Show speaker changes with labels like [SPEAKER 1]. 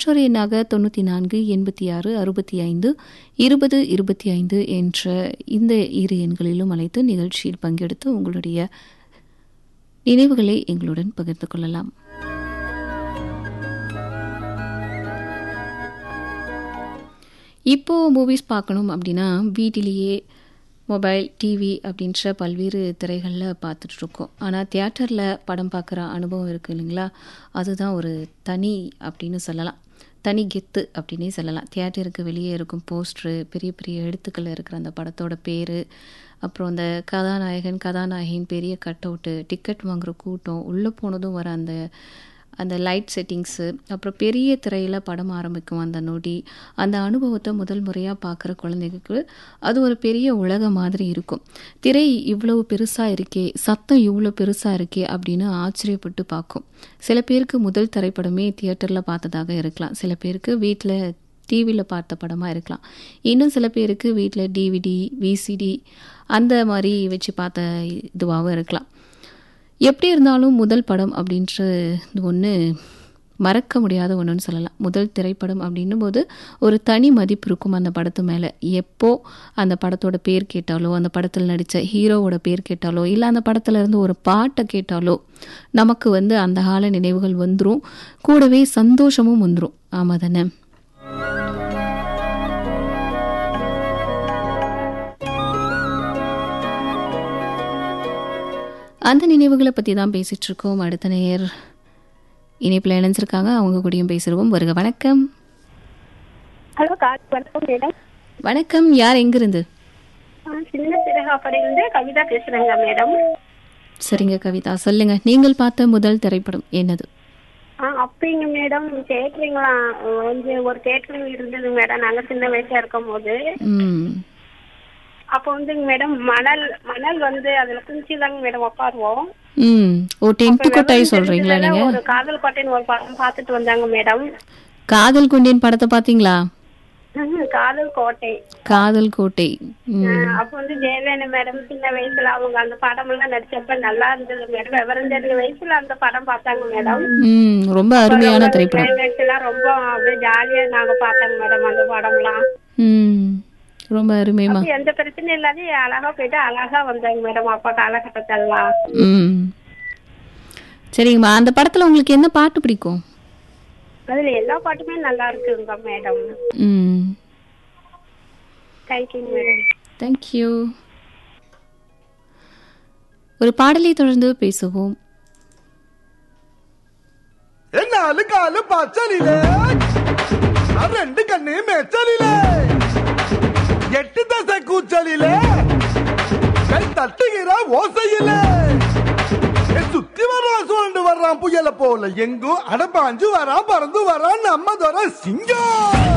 [SPEAKER 1] மற்றொரு எண்ணாக தொண்ணூற்றி நான்கு எண்பத்தி ஆறு அறுபத்தி ஐந்து இருபது இருபத்தி ஐந்து என்ற இந்த இரு எண்களிலும் அழைத்து நிகழ்ச்சியில் பங்கெடுத்து உங்களுடைய நினைவுகளை எங்களுடன் பகிர்ந்து கொள்ளலாம் இப்போ மூவிஸ் பார்க்கணும் அப்படின்னா வீட்டிலேயே மொபைல் டிவி அப்படின்ற பல்வேறு திரைகளில் பார்த்துட்ருக்கோம் ஆனால் தியேட்டரில் படம் பார்க்குற அனுபவம் இருக்குது இல்லைங்களா அதுதான் ஒரு தனி அப்படின்னு சொல்லலாம் தனி கெத்து அப்படின்னே சொல்லலாம் தியேட்டருக்கு வெளியே இருக்கும் போஸ்ட்ரு பெரிய பெரிய எழுத்துக்கள் இருக்கிற அந்த படத்தோட பேர் அப்புறம் அந்த கதாநாயகன் கதாநாயகின் பெரிய கட் அவுட்டு டிக்கெட் வாங்குகிற கூட்டம் உள்ளே போனதும் வர அந்த அந்த லைட் செட்டிங்ஸு அப்புறம் பெரிய திரையில் படம் ஆரம்பிக்கும் அந்த நொடி அந்த அனுபவத்தை முதல் முறையாக பார்க்குற குழந்தைகளுக்கு அது ஒரு பெரிய உலக மாதிரி இருக்கும் திரை இவ்வளவு பெருசாக இருக்கே சத்தம் இவ்வளோ பெருசாக இருக்கே அப்படின்னு ஆச்சரியப்பட்டு பார்க்கும் சில பேருக்கு முதல் திரைப்படமே தியேட்டரில் பார்த்ததாக இருக்கலாம் சில பேருக்கு வீட்டில் டிவியில் பார்த்த படமாக இருக்கலாம் இன்னும் சில பேருக்கு வீட்டில் டிவிடி விசிடி அந்த மாதிரி வச்சு பார்த்த இதுவாகவும் இருக்கலாம் எப்படி இருந்தாலும் முதல் படம் அப்படின்ற ஒன்று மறக்க முடியாத ஒன்றுன்னு சொல்லலாம் முதல் திரைப்படம் அப்படின்னும் போது ஒரு தனி மதிப்பு இருக்கும் அந்த படத்து மேலே எப்போ அந்த படத்தோட பேர் கேட்டாலோ அந்த படத்தில் நடித்த ஹீரோவோட பேர் கேட்டாலோ இல்லை அந்த படத்துல இருந்து ஒரு பாட்டை கேட்டாலோ நமக்கு வந்து அந்த கால நினைவுகள் வந்துடும் கூடவே சந்தோஷமும் வந்துடும் ஆமாம் தானே அந்த நினைவுகளை பற்றி தான் பேசிகிட்டு இருக்கோம் அடுத்த நேர் இணைப்பில் இணைஞ்சிருக்காங்க அவங்க கூடயும் பேசிடுவோம் வருக வணக்கம்
[SPEAKER 2] ஹலோ காட் வணக்கம் மேடம்
[SPEAKER 1] வணக்கம் யார் எங்கிருந்து
[SPEAKER 2] ஆ, சின்ன சிறகாப்படையிலிருந்து கவிதா பேசுறேங்க மேடம்
[SPEAKER 1] சரிங்க கவிதா சொல்லுங்க நீங்கள் பார்த்த முதல் திரைப்படம் என்னது
[SPEAKER 2] ஆ அப்படிங்க மேடம் கேட்குறீங்களா வந்து ஒரு கேட்கரிங் இருந்தது மேடம் நாங்க சின்ன வயசா இருக்கும் போது
[SPEAKER 1] ம்
[SPEAKER 2] அப்போ வந்துங்க மேடம் மணல் மணல் வந்து அதுல குஞ்சி தாங்க மேடம் உட்காருவோம்
[SPEAKER 1] ம் ஓ டென்த்து கொட்டாய் சொல்கிறீங்களா
[SPEAKER 2] தெரிஞ்சதுல
[SPEAKER 1] நீங்கள்
[SPEAKER 2] ஒரு காதல் கோட்டைன்னு ஒரு படம் பார்த்துட்டு வந்தாங்க மேடம்
[SPEAKER 1] காதல் குண்டின் படத்தை பார்த்தீங்களா
[SPEAKER 2] ம், காதல் கோட்டை
[SPEAKER 1] காதல் கோட்டை ம்
[SPEAKER 2] ஆ, அப்ப வந்து ஜெயவேணி மேடம் சின்ன வயசுல அவங்க அந்த படம் எல்லாம் நடிச்சப்ப நல்லா இருந்தது மேடம் விவரம் தெரிஞ்ச வயசுல அந்த படம் பார்த்தாங்க மேடம்
[SPEAKER 1] ம் ரொம்ப அருமையான திரைப்படம்
[SPEAKER 2] climax எல்லாம் ரொம்ப அப்படியே ஜாலியா நாங்க பார்த்தோங்க மேடம் அந்த படம்லாம்
[SPEAKER 1] ம் ரொம்ப அருமைமா
[SPEAKER 2] அப்ப எந்த பிரச்சனையும் இல்லாத அழகா போயிட்டு அழகா வந்தாங்க மேடம் அப்ப காலகட்டத்தெல்லாம்
[SPEAKER 1] ம் சரிங்கம்மா அந்த படத்தில் உங்களுக்கு என்ன பாட்டு பிடிக்கும்
[SPEAKER 2] அதுல எல்லா பாட்டுமே நல்லா இருக்குங்க மேடம்
[SPEAKER 1] ம்
[SPEAKER 2] தேங்க்யூ மேடம்
[SPEAKER 1] தேங்க்யூ ஒரு பாடலை தொடர்ந்து பேசுவோம்
[SPEAKER 3] നാല് കാല് പച്ചലിലേ ആ രണ്ട് കണ്ണേ മെച്ചലിലേ എട്ട് ദശ കൂച്ചലിലേ കൈ തട്ടുകിற ஓசையிலே ஏ, சுத்தி வர்றான் சுழண்டு வர்றான் புயல போல எங்கும் அடப்பாஞ்சு வரான் பறந்து வரான் நம்ம துறை சிங்கம்